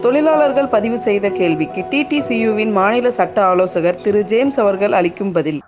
தொழிலாளர்கள் பதிவு செய்த கேள்விக்கு டிடிசியுவின் மாநில சட்ட ஆலோசகர் திரு ஜேம்ஸ் அவர்கள் அளிக்கும் பதில்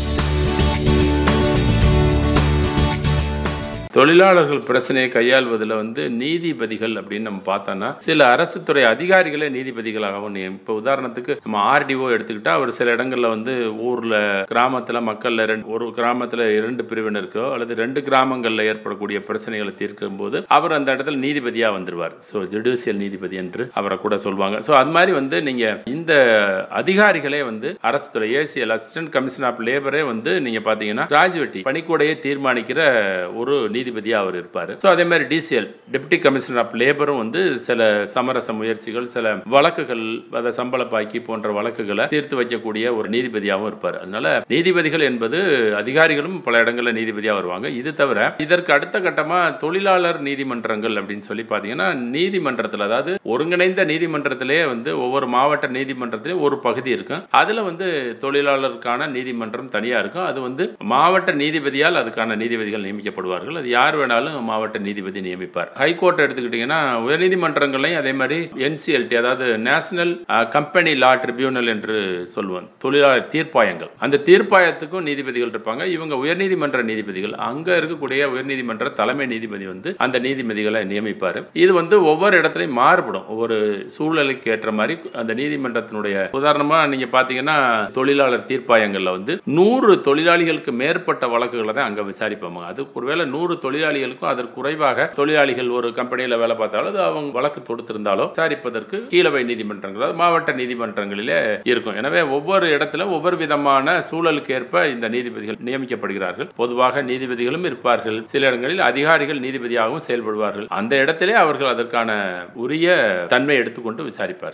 தொழிலாளர்கள் பிரச்சனையை கையாள்வதில் வந்து நீதிபதிகள் அப்படின்னு நம்ம பார்த்தோம்னா சில அரசு துறை அதிகாரிகளே நீதிபதிகளாகவும் நியம் இப்போ உதாரணத்துக்கு நம்ம ஆர்டிஓ எடுத்துக்கிட்டா அவர் சில இடங்கள்ல வந்து ஊர்ல கிராமத்துல மக்கள்ல ரெண்டு ஒரு கிராமத்துல இரண்டு பிரிவினருக்கோ அல்லது ரெண்டு கிராமங்கள்ல ஏற்படக்கூடிய பிரச்சனைகளை தீர்க்கும் போது அவர் அந்த இடத்துல நீதிபதியா வந்துருவார் ஸோ ஜுடிஷியல் நீதிபதி என்று அவரை கூட சொல்லுவாங்க ஸோ அது மாதிரி வந்து நீங்க இந்த அதிகாரிகளே வந்து அரசு துறை ஏசிஎல் அசிஸ்டன்ட் கமிஷன் ஆஃப் லேபரே வந்து நீங்க பாத்தீங்கன்னா கிராஜுவேட்டி பணிக்கூடையை தீர்மானிக்கிற ஒரு நீதிபதியா அவர் இருப்பாரு ஸோ அதே மாதிரி டிசிஎல் டெப்டி கமிஷனர் ஆஃப் லேபரும் வந்து சில சமரச முயற்சிகள் சில வழக்குகள் அதை சம்பள பாக்கி போன்ற வழக்குகளை தீர்த்து வைக்கக்கூடிய ஒரு நீதிபதியாகவும் இருப்பார் அதனால நீதிபதிகள் என்பது அதிகாரிகளும் பல இடங்களில் நீதிபதியா வருவாங்க இது தவிர இதற்கு அடுத்த கட்டமா தொழிலாளர் நீதிமன்றங்கள் அப்படின்னு சொல்லி பாத்தீங்கன்னா நீதிமன்றத்தில் அதாவது ஒருங்கிணைந்த நீதிமன்றத்திலே வந்து ஒவ்வொரு மாவட்ட நீதிமன்றத்திலே ஒரு பகுதி இருக்கும் அதுல வந்து தொழிலாளருக்கான நீதிமன்றம் தனியா இருக்கும் அது வந்து மாவட்ட நீதிபதியால் அதுக்கான நீதிபதிகள் நியமிக்கப்படுவார்கள் அது யார் வேணாலும் மாவட்ட நீதிபதி நியமிப்பார் ஹைகோர்ட் எடுத்துக்கிட்டீங்கன்னா உயர்நீதிமன்றங்களையும் அதே மாதிரி என்சிஎல்டி அதாவது நேஷனல் கம்பெனி லா ட்ரிபியூனல் என்று சொல்லுவோம் தொழிலாளர் தீர்ப்பாயங்கள் அந்த தீர்ப்பாயத்துக்கும் நீதிபதிகள் இருப்பாங்க இவங்க உயர்நீதிமன்ற நீதிபதிகள் அங்க இருக்கக்கூடிய உயர்நீதிமன்ற தலைமை நீதிபதி வந்து அந்த நீதிபதிகளை நியமிப்பார் இது வந்து ஒவ்வொரு இடத்துலையும் மாறுபடும் ஒவ்வொரு சூழ்நிலைக்கு ஏற்ற மாதிரி அந்த நீதிமன்றத்தினுடைய உதாரணமா நீங்க பாத்தீங்கன்னா தொழிலாளர் தீர்ப்பாயங்கள்ல வந்து நூறு தொழிலாளிகளுக்கு மேற்பட்ட வழக்குகளை தான் அங்க விசாரிப்பாங்க அது ஒருவேளை நூறு தொழிலாளிகளுக்கும் அதற்கு குறைவாக தொழிலாளிகள் ஒரு கம்பெனியில் வேலை பார்த்தாலும் அது அவங்க வழக்கு தொடுத்திருந்தாலோ விசாரிப்பதற்கு கீழவை நீதிமன்றங்கள் அதாவது மாவட்ட நீதிமன்றங்களிலே இருக்கும் எனவே ஒவ்வொரு இடத்துல ஒவ்வொரு விதமான சூழலுக்கு ஏற்ப இந்த நீதிபதிகள் நியமிக்கப்படுகிறார்கள் பொதுவாக நீதிபதிகளும் இருப்பார்கள் சில இடங்களில் அதிகாரிகள் நீதிபதியாகவும் செயல்படுவார்கள் அந்த இடத்திலே அவர்கள் அதற்கான உரிய தன்மை எடுத்துக்கொண்டு விசாரிப்பார்